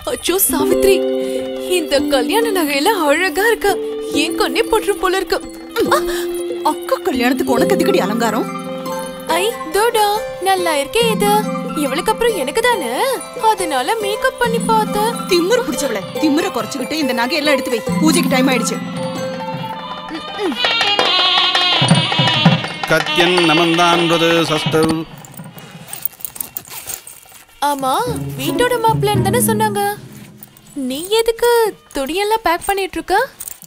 அச்சோ சாவித்ரி இந்த கல்யாண நகையில அழகா இருக்கா என் கண்ணே போட்டுரும் போல இருக்கு ஆ, அக்கா கல்யாணத்துக்கு உனக்கு எதுக்கடி அலங்காரம் ஐ தோடா நல்லா இருக்கே இது இவளுக்கு அப்புறம் எனக்கு தானே அதனால மேக்கப் பண்ணி பார்த்தேன் திமிரு பிடிச்சவள திமிர குறைச்சுக்கிட்டு இந்த நகையெல்லாம் எடுத்து வை பூஜைக்கு டைம் ஆயிடுச்சு கத்தியன் நமந்தான்றது சஸ்தவ் ஆமா வீட்டோட மாப்பிள்ளன்னு தானே சொன்னாங்க நீ எதுக்கு துணியெல்லாம் பேக் பண்ணிட்டு இருக்க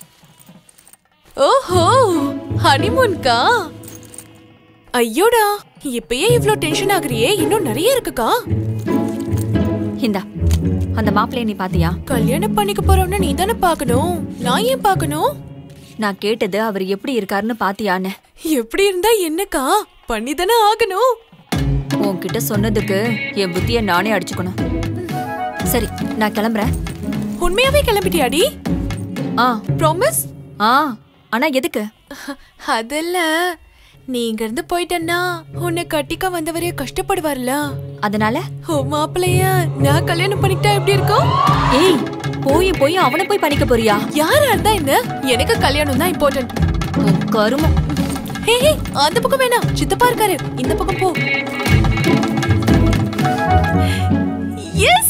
ஓஹோ ஹனிமூன்கா ஐயோடா இப்பயே இவ்ளோ டென்ஷன் ஆகுறியே இன்னும் நிறைய இருக்குக்கா இந்தா அந்த மாப்பிள்ளைய நீ பாத்தியா கல்யாணம் பண்ணிக்க போறவன நீ தானே பார்க்கணும் நான் ஏன் பார்க்கணும் நான் கேட்டது அவர் எப்படி இருக்காருன்னு பாத்தியான்னு எப்படி இருந்தா என்னக்கா பண்ணி தானே ஆகணும் உன்கிட்ட சொன்னதுக்கு என் புத்திய நானே அடிச்சுக்கணும் சரி நான் கிளம்புறேன் உண்மையாவே கிளம்பிட்டியாடி ஆ ப்ராமிஸ் ஆ ஆனா எதுக்கு அதல்ல நீ இங்க இருந்து போயிட்டன்னா உன்னை கட்டிக்க வந்தவரே கஷ்டப்படுவார்ல அதனால ஓ மாப்பிள்ளைய நான் கல்யாணம் பண்ணிக்கிட்டா எப்படி இருக்கும் ஏய் போய் போய் அவனை போய் பண்ணிக்க போறியா யாரா இருந்தா என்ன எனக்கு கல்யாணம் தான் இம்பார்ட்டன்ட் உன் கருமம் ஹே ஹே அந்த பக்கம் வேணாம் சித்தப்பா இருக்காரு இந்த பக்கம் போ எஸ்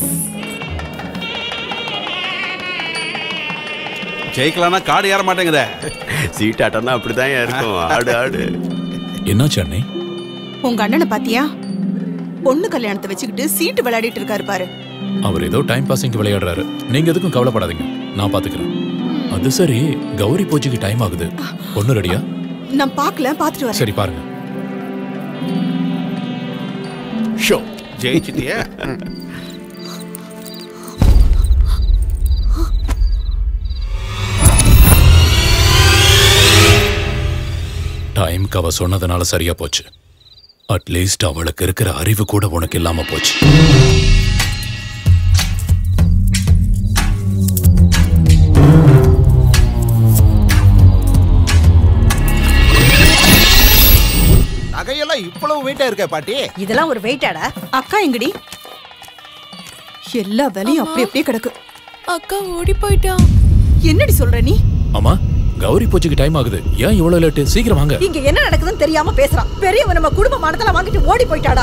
ஜெயிக்கலாம்னா காடு ஏற மாட்டேங்குதே சீட்டாட்டம்னா அப்படிதான் இருக்கும் ஆடு ஆடு என்னாச்சு அண்ணே உங்க அண்ணனை பாத்தியா பொண்ணு கல்யாணத்தை வச்சுக்கிட்டு சீட்டு விளையாடிட்டு இருக்காரு பாரு அவர் ஏதோ டைம் பாசிங்க்கு விளையாடுறாரு நீங்க எதுக்கும் கவலைப்படாதீங்க நான் பாத்துக்கிறேன் அது சரி கௌரி பூஜைக்கு டைம் ஆகுது பொண்ணு ரெடியா நான் பாக்கல பாத்துட்டு வரேன் சரி பாருங்க ஷோ ஜெயிச்சிட்டியே டைம்க்கு அவ சொன்னதுனால சரியா போச்சு அட்லீஸ்ட் அவளுக்கு இருக்கிற அறிவு கூட உனக்கு இல்லாம போச்சு நகையெல்லாம் இவ்வளவு வெயிட்டா இருக்க பாட்டி இதெல்லாம் ஒரு வெயிட்டாடா அக்கா எங்கடி எல்லா வேலையும் அப்படி அப்படியே கிடக்கு அக்கா ஓடி போயிட்டா என்னடி சொல்ற நீ ஆமா கௌரி பூஜைக்கு டைம் ஆகுது ஏன் இவ்வளவு லேட்டு சீக்கிரம் வாங்க இங்க என்ன நடக்குதுன்னு தெரியாம பேசுறான் பெரியவன் நம்ம குடும்ப மனத்துல வாங்கிட்டு ஓடி போயிட்டாடா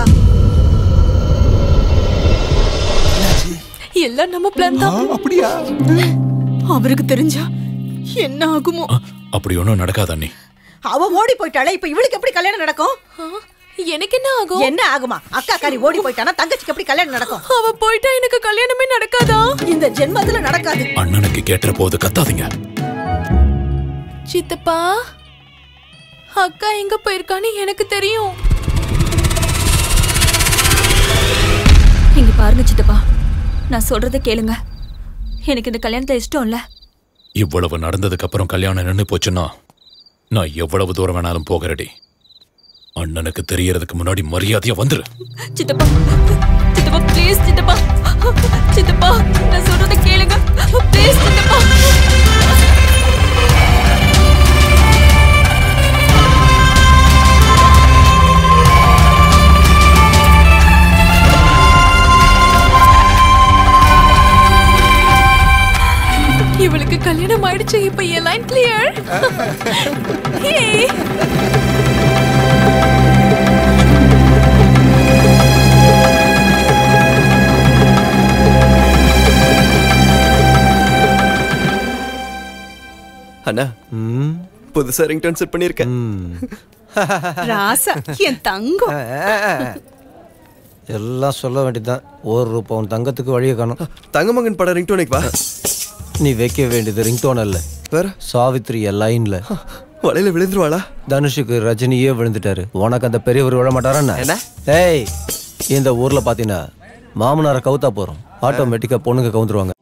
எல்லாம் நம்ம பிளான் தான் அப்படியா அவருக்கு தெரிஞ்சா என்ன ஆகுமோ அ, அப்படி ஒன்றும் நடக்காது அண்ணி அவ ஓடி போயிட்டாளே இப்ப இவளுக்கு எப்படி கல்யாணம் நடக்கும் ஆ, எனக்கு என்ன ஆகும் என்ன ஆகுமா அக்கா காரி ஓடி போயிட்டானா தங்கச்சிக்கு எப்படி கல்யாணம் நடக்கும் அவ போயிட்டா எனக்கு கல்யாணமே நடக்காதா இந்த ஜென்மத்துல நடக்காது அண்ணனுக்கு கேட்டுற போது கத்தாதீங்க சித்தப்பா அக்கா எங்க போயிருக்கான்னு எனக்கு தெரியும் இங்க பாருங்க சித்தப்பா நான் சொல்றத கேளுங்க எனக்கு இந்த கல்யாணத்துல இஷ்டம் இல்ல இவ்வளவு நடந்ததுக்கு அப்புறம் கல்யாணம் நின்னு போச்சுன்னா நான் எவ்வளவு தூரம் வேணாலும் போகிறடி அண்ணனுக்கு தெரியறதுக்கு முன்னாடி மரியாதையா வந்துரு சித்தப்பா சித்தப்பா ப்ளீஸ் சித்தப்பா சித்தப்பா நான் சொல்றத கேளுங்க ப்ளீஸ் சித்தப்பா இவளுக்கு கல்யாணம் ஆயிடுச்சு இப்ப என் லைன் கிளியர் அண்ணா புதுசா ரிங்டோன் செட் பண்ணிருக்கேன் ராசா என் தங்கம் எல்லாம் சொல்ல வேண்டியதுதான் ஒரு ரூபாய் தங்கத்துக்கு வழியை காணும் தங்கமகன் படம் ரிங்டோனுக்கு வா நீ வைக்க வேண்டியது ரிங்டோன் அல்ல வேற சாவித்ரி லைன்ல வலையில விழுந்துருவாளா தனுஷுக்கு ரஜினியே விழுந்துட்டாரு உனக்கு அந்த பெரியவர் விழ மாட்டாரா என்ன? ஏய் இந்த ஊர்ல பாத்தீங்கன்னா மாமனாரை கவுத்தா போறோம் ஆட்டோமேட்டிக்கா பொண்ணுங்க கவுந்துருவாங்க